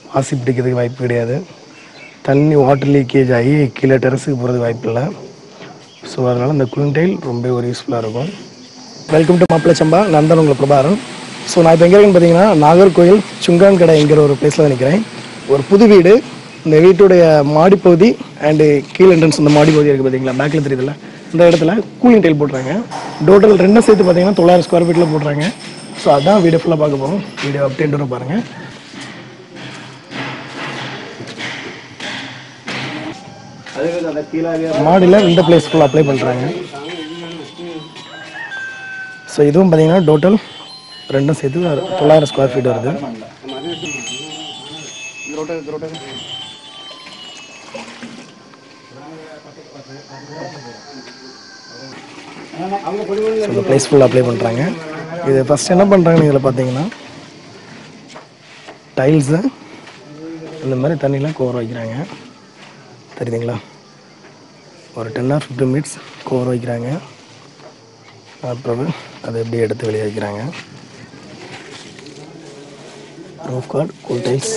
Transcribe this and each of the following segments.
ஆசி பிடிக்கிறதுக்கு வாய்ப்பு கிடையாது தண்ணி வாட்டர் லீக்கேஜ் ஆகி கீழே டெரஸுக்கு போகிறதுக்கு வாய்ப்பு இல்லை ஸோ அதனால் இந்த குயின் டைல் ரொம்ப ஒரு யூஸ்ஃபுல்லாக இருக்கும் வெல்கம் டு மாப்பிள்ளை சம்பா நான் தான் உங்களை பிரபாரன் ஸோ நான் இப்போ எங்கே இருக்கேன்னு பார்த்தீங்கன்னா நாகர்கோயில் சுங்கான் கடை என்கிற ஒரு பிளேஸில் தான் நிற்கிறேன் ஒரு புது வீடு இந்த வீட்டுடைய மாடிப்பகுதி அண்டு கீழ் என்ட்ரன்ஸ் இந்த மாடி பகுதி இருக்குது பார்த்தீங்களா பேக்கில் தெரியுதுல்ல இந்த இடத்துல கூலிங் டைல் போட்டுறாங்க டோட்டல் ரெண்டும் சேர்த்து பார்த்தீங்கன்னா தொள்ளாயிரம் ஸ்கொயர் ஃபீட்டில் போட்டுறாங்க ஸோ அதான் வீடியோ ஃபுல்லாக பார்க்க போகிறோம் வீடியோ அப்டேட் வர பாருங்கள் மாடியில் இந்த பிளேஸ் ஃபுல்லாக அப்ளை பண்ணுறாங்க ஸோ இதுவும் பார்த்தீங்கன்னா டோட்டல் ரெண்டும் சேர்த்து ஒரு தொள்ளாயிரம் ஸ்கொயர் ஃபீட் வருது ஸோ இந்த பிளேஸ் ஃபுல்லாக அப்ளை பண்ணுறாங்க இது ஃபஸ்ட் என்ன பண்ணுறாங்கன்னு இதில் பார்த்தீங்கன்னா டைல்ஸு இந்த மாதிரி தண்ணிலாம் கோர் வைக்கிறாங்க தெரியுதுங்களா ஒரு டென் ஆர் ஃபிஃப்டீன் மினிட்ஸ் கோர் வைக்கிறாங்க அப்புறம் அதை எப்படி எடுத்து வெளியே வைக்கிறாங்க roof guard cool tiles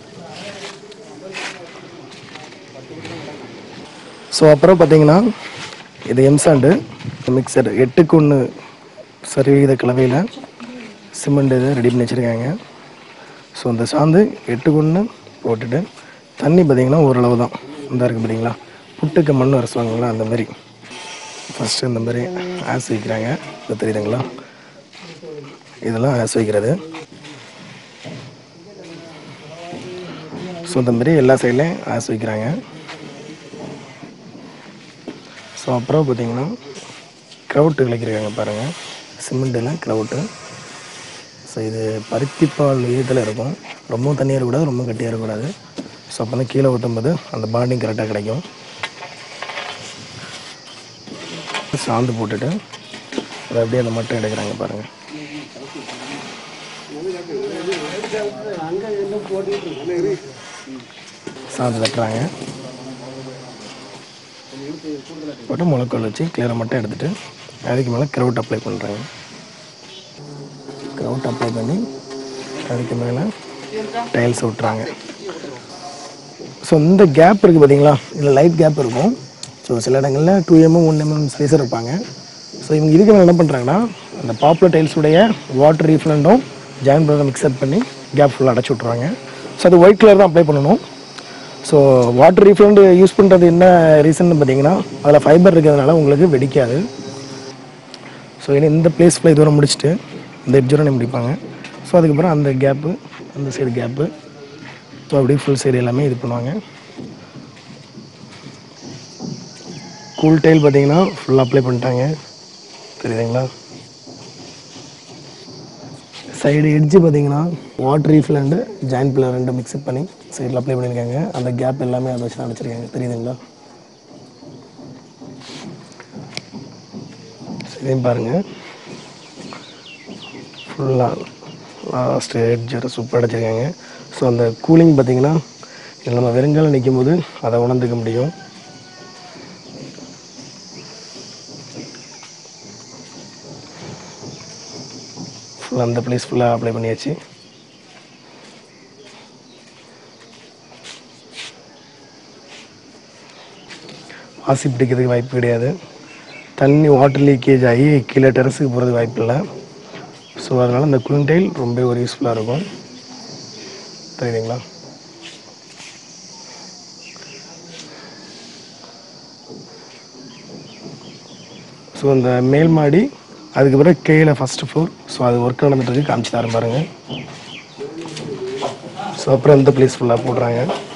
so அப்புறம் பார்த்தீங்கன்னா இது எம்சாண்டு மிக்சர் எட்டுக்கு ஒன்று சரிவிகித கலவையில் சிமெண்ட் இதை ரெடி பண்ணி வச்சுருக்காங்க ஸோ இந்த சாந்து எட்டுக்கு ஒன்று போட்டுட்டு தண்ணி பார்த்தீங்கன்னா ஓரளவு தான் இந்த இருக்குது பார்த்தீங்களா புட்டுக்கு மண் அரைச்சுவாங்களா அந்த மாதிரி ஃபஸ்ட்டு இந்த மாதிரி ஆஸ் வைக்கிறாங்க இது தெரியுதுங்களா இதெல்லாம் ஆஸ் வைக்கிறது ஸோ இந்த மாதிரி எல்லா சைட்லேயும் ஆஸ் வைக்கிறாங்க ஸோ அப்புறம் பார்த்தீங்கன்னா க்ரௌட்டு விளைக்கிறாங்க பாருங்கள் சிமெண்ட்டில் க்ரௌட்டு ஸோ இது பருத்திப்பால் ஈரத்தில் இருக்கும் ரொம்பவும் தண்ணியாக இருக்கக்கூடாது ரொம்ப கட்டியாக இருக்கக்கூடாது ஸோ அப்போ தான் கீழே ஊற்றும்போது அந்த பாண்டிங் கரெக்டாக கிடைக்கும் சாந்து போட்டுட்டு அதை அப்படியே அந்த மட்டை எடுக்கிறாங்க பாருங்கள் சாந்து தட்டுறாங்க போட்டு முளைக்கோல் வச்சு கிளியரை மட்டும் எடுத்துட்டு அதுக்கு மேலே க்ரௌட் அப்ளை பண்ணுறாங்க க்ரௌட் அப்ளை பண்ணி அதுக்கு மேலே டைல்ஸ் விட்டுறாங்க ஸோ இந்த கேப் இருக்குது பார்த்தீங்களா இதில் லைட் கேப் இருக்கும் ஸோ சில இடங்களில் two mm one mm spacer இருப்பாங்க ஸோ இவங்க இதுக்கு மேலே என்ன பண்ணுறாங்கன்னா அந்த பாப்புலர் டைல்ஸுடைய வாட்டர் ரீஃப்லண்டும் ஜாயின் ப்ரதர் மிக்சர் பண்ணி கேப் ஃபுல்லாக அடைச்சி விட்ருவாங்க ஸோ அது ஒயிட் கலர் தான் அப்ளை பண்ணணும் ஸோ வாட்டர் ரீஃப்லண்ட் யூஸ் பண்ணுறது என்ன ரீசன் பார்த்தீங்கன்னா அதில் ஃபைபர் இருக்கிறதுனால உங்களுக்கு வெடிக்காது ஸோ இனி இந்த பிளேஸ் ஃபுல்லாக இதுவரை முடிச்சுட்டு இந்த எட்ஜுரை முடிப்பாங்க ஸோ அதுக்கப்புறம் அந்த கேப்பு அந்த சைடு கேப்பு ஸோ அப்படியே ஃபுல் சைடு எல்லாமே இது பண்ணுவாங்க கூல் டைல் பார்த்தீங்கன்னா ஃபுல்லாக அப்ளை பண்ணிட்டாங்க தெரியுதுங்களா சைடு எட்ஜு பார்த்தீங்கன்னா வாட்டர் ரீஃபில் ஜாயின் பில்லர் ரெண்டு மிக்ஸ் பண்ணி சைடில் அப்ளை பண்ணியிருக்காங்க அந்த கேப் எல்லாமே அதை வச்சு தான் அடைச்சிருக்காங்க தெரியுதுங்களா இதையும் பாருங்கள் ஃபுல்லாக லாஸ்ட்டு எட்ஜரை சூப்பராக அடைச்சிருக்காங்க ஸோ அந்த கூலிங் பார்த்தீங்கன்னா இதில் நம்ம வெறுங்கால நிற்கும் போது அதை உணர்ந்துக்க முடியும் ஃபுல்லாக அந்த பிளேஸ் ஃபுல்லாக அப்ளை பண்ணியாச்சு ஆசி பிடிக்கிறதுக்கு வாய்ப்பு கிடையாது தண்ணி வாட்டர் லீக்கேஜ் ஆகி கீழே டெரஸுக்கு போகிறதுக்கு வாய்ப்பு இல்லை ஸோ அதனால் இந்த குயின் டைல் ரொம்ப ஒரு யூஸ்ஃபுல்லாக இருக்கும் தெரியுதுங்களா ஸோ இந்த மேல் மாடி அதுக்கப்புறம் கீழே ஃபஸ்ட்டு ஃப்ளோர் ஸோ அது ஒர்க் நடந்துட்டு இருக்கு காமிச்சு தரேன் பாருங்கள் ஸோ அப்புறம் இந்த பிளேஸ் ஃபுல்லாக போடுறாங்க